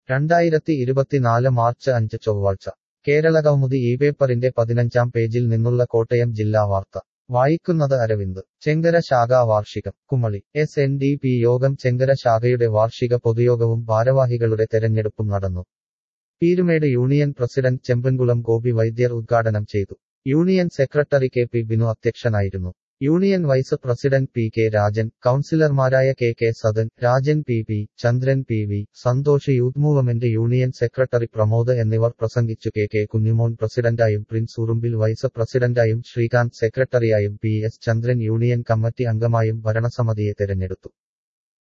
രണ്ടായിരത്തി ഇരുപത്തിനാല് മാർച്ച് അഞ്ച് ചൊവ്വാഴ്ച കേരളകൗമുദി ഈ പേപ്പറിന്റെ പതിനഞ്ചാം പേജിൽ നിന്നുള്ള കോട്ടയം ജില്ലാ വാർത്ത വായിക്കുന്നത് അരവിന്ദ് ചെങ്കര ശാഖാ വാർഷികം Kumily S N D P യോഗം ചെങ്കര ശാഖയുടെ വാർഷിക പൊതുയോഗവും ഭാരവാഹികളുടെ തെരഞ്ഞെടുപ്പും നടന്നു പീരുമേട് യൂണിയൻ പ്രസിഡന്റ് ചെമ്പൻകുളം ഗോപി വൈദ്യർ ഉദ്ഘാടനം ചെയ്തു union secretary K P Binu അധ്യക്ഷനായിരുന്നു union vice president P K Rajan കൌൺസിലർമാരായ K K Sadan Rajan P P Chandran P V Santhosh youth movement union secretary Pramod എന്നിവർ പ്രസംഗിച്ചു കെ കെ കുഞ്ഞുമോൻ പ്രസിഡന്റായും പ്രിൻസ് ഉറുമ്പിൽ വൈസ് പ്രസിഡന്റായും ശ്രീകാന്ത് സെക്രട്ടറിയായും P S Chandran union committee അംഗമായും ഭരണസമിതിയെ തെരഞ്ഞെടുത്തു